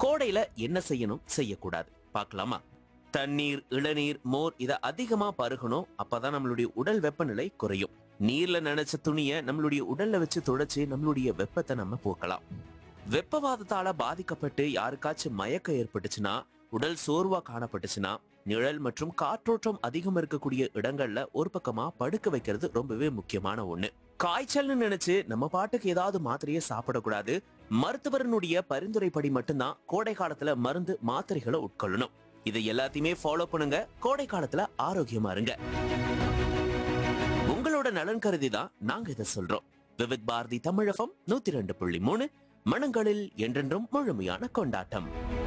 கோடையில என்ன செய்யணும் செய்யக்கூடாது பார்க்கலாமா தண்ணீர் இளநீர் மோர் இத அதிகமா பருகணும் அப்பதான் நம்மளுடைய உடல் வெப்பநிலை குறையும் நீர்ல நனைச்ச துணிய நம்மளுடைய உடல்ல வச்சு துடைச்சு நம்மளுடைய வெப்பத்தை நம்ம போக்கலாம் வெப்பவாதத்தால பாதிக்கப்பட்டு யாருக்காச்சும் மயக்கம் ஏற்பட்டுச்சுன்னா உடல் சோர்வா காணப்பட்டுச்சுன்னா நிழல் மற்றும் காற்றோட்டம் அதிகம் இருக்கக்கூடிய இடங்கள்ல ஒரு பக்கமா படுக்க வைக்கிறது ரொம்பவே முக்கியமான ஒண்ணு காய்ச்சல்னு நினைச்சு நம்ம பாட்டுக்கு ஏதாவது மாத்திரையை சாப்பிடக்கூடாது மருத்துவரனுடைய பரிந்துரைப்படி மட்டும்தான் கோடை காலத்துல மருந்து மாத்திரைகளை உட்கொள்ளணும் இதை எல்லாத்தையுமே ஃபாலோ பண்ணுங்க கோடை காலத்துல ஆரோக்கியமா இருங்க உங்களோட நலன் கருதி தான் நாங்க இதை சொல்றோம் விவித் பாரதி தமிழகம் நூத்தி ரெண்டு புள்ளி மூணு மனங்களில் என்றென்றும் முழுமையான கொண்டாட்டம்